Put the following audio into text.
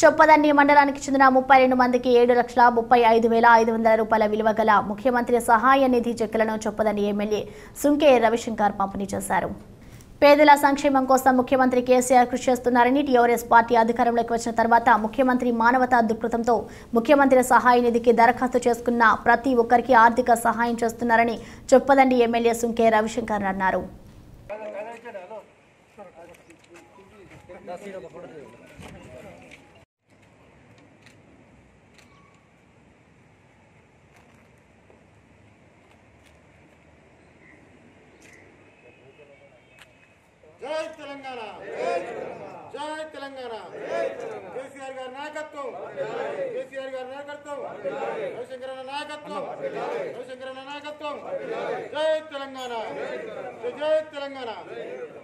చొప్పదండి మండలానికి చెందిన ముప్పై రెండు మందికి ఏడు లక్షల ముప్పై ఐదు వేల ఐదు వందల రూపాయల విలువ గల ముఖ్యమంత్రి సహాయ నిధి చెక్కులను చొప్పదండి ఎమ్మెల్యే సుంకే రవిశంకర్ పంపిణీ చేశారు పేదల సంక్షేమం కోసం ముఖ్యమంత్రి కేసీఆర్ కృషి చేస్తున్నారని టీఆర్ఎస్ పార్టీ అధికారంలోకి వచ్చిన తర్వాత ముఖ్యమంత్రి మానవతా దృక్పథంతో ముఖ్యమంత్రి సహాయ నిధికి దరఖాస్తు చేసుకున్న ప్రతి ఒక్కరికి ఆర్థిక సహాయం చేస్తున్నారని చొప్పదండి ఎమ్మెల్యే సుంకే రవిశంకర్ అన్నారు జై తెలంగాణ జై తెలంగాణ కేసీఆర్ గారి నాయకత్వం కేసీఆర్ గారి నాయకత్వం రవిశంకర నాయకత్వం రవిశంకర నాయకత్వం జై తెలంగాణ జై జై తెలంగాణ